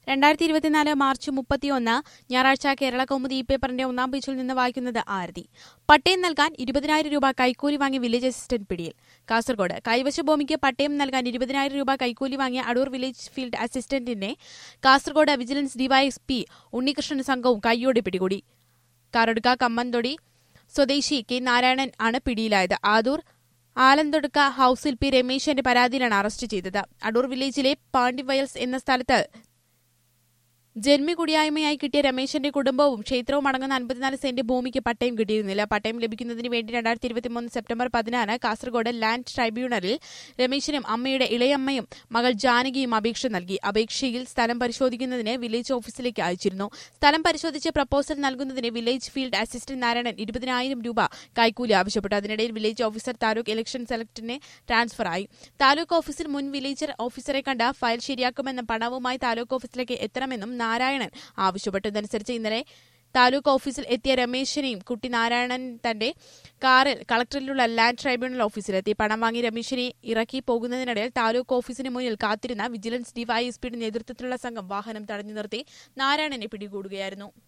രണ്ടായിരത്തി ഇരുപത്തിനാല് മാർച്ച് മുപ്പത്തിയൊന്ന് ഞായറാഴ്ച കേരള കൗമുദി ഈ പേപ്പറിന്റെ ഒന്നാം പേജിൽ നിന്ന് വായിക്കുന്നത് ആരതി പട്ടയം നൽകാൻ ഇരുപതിനായിരം രൂപ കൈക്കൂലി വാങ്ങിയ വില്ലേജ് അസിസ്റ്റന്റ് പിടിയിൽ കാസർഗോഡ് കൈവശ ഭൂമിക്ക് പട്ടയം നൽകാൻ ഇരുപതിനായിരം രൂപ കൈക്കൂലി വാങ്ങിയ അടൂർ വില്ലേജ് ഫീൽഡ് അസിസ്റ്റന്റിനെ കാസർഗോഡ് വിജിലൻസ് ഡിവൈഎസ്പി ഉണ്ണികൃഷ്ണൻ സംഘവും കൈയോടെ പിടികൂടി കാറടുക്ക കമ്മന്തൊടി സ്വദേശി കെ നാരായണൻ ആണ് പിടിയിലായത് ആദൂർ ആലന്തൊടുക്ക ഹൌസിൽ പി രമേശന്റെ പരാതിയിലാണ് അറസ്റ്റ് ചെയ്തത് അടൂർ വില്ലേജിലെ പാണ്ടിവയൽസ് എന്ന സ്ഥലത്ത് ജന്മികുടിയായ്മയായി കിട്ടിയ രമേശന്റെ കുടുംബവും ക്ഷേത്രവും അടങ്ങുന്ന അൻപത്തിനാല് സെന്റ് ഭൂമിക്ക് പട്ടയം കിട്ടിയിരുന്നില്ല പട്ടയം ലഭിക്കുന്നതിന് വേണ്ടി രണ്ടായിരത്തി ഇരുപത്തിമൂന്ന് സെപ്റ്റംബർ പതിനാറ് കാസർഗോഡ് ലാൻഡ് ട്രൈബ്യൂണലിൽ രമേശനും അമ്മയുടെ ഇളയമ്മയും മകൾ ജാനകിയും അപേക്ഷ നൽകി അപേക്ഷയിൽ സ്ഥലം പരിശോധിക്കുന്നതിന് വില്ലേജ് ഓഫീസിലേക്ക് അയച്ചിരുന്നു സ്ഥലം പരിശോധിച്ച് പ്രപ്പോസൽ നൽകുന്നതിന് വില്ലേജ് ഫീൽഡ് അസിസ്റ്റന്റ് നാരായണൻ ഇരുപതിനായിരം രൂപ കൈക്കൂലി ആവശ്യപ്പെട്ടു അതിനിടയിൽ വില്ലേജ് ഓഫീസർ താലൂക്ക് ഇലക്ഷൻ സെലക്ടറിനെ ട്രാൻസ്ഫർ ആയി താലൂക്ക് ഓഫീസിൽ മുൻ വില്ലേജർ ഓഫീസറെ കണ്ട ഫയൽ ശരിയാക്കുമെന്നും പണവുമായി താലൂക്ക് ഓഫീസിലേക്ക് എത്തണമെന്നും നാരായണൻ ആവശ്യപ്പെട്ടു ഇതനുസരിച്ച് ഇന്നലെ താലൂക്ക് ഓഫീസിൽ എത്തിയ രമേശനെയും കുട്ടി നാരായണൻ തന്റെ കാറിൽ കളക്ടറിലുള്ള ലാൻഡ് ട്രൈബ്യൂണൽ ഓഫീസിലെത്തി പണം വാങ്ങി രമേശിനെ ഇറക്കി പോകുന്നതിനിടയിൽ താലൂക്ക് ഓഫീസിന് മുന്നിൽ കാത്തിരുന്ന വിജിലൻസ് ഡിവൈഎസ്പിയുടെ നേതൃത്വത്തിലുള്ള സംഘം വാഹനം തടഞ്ഞു നിർത്തി നാരായണനെ പിടികൂടുകയായിരുന്നു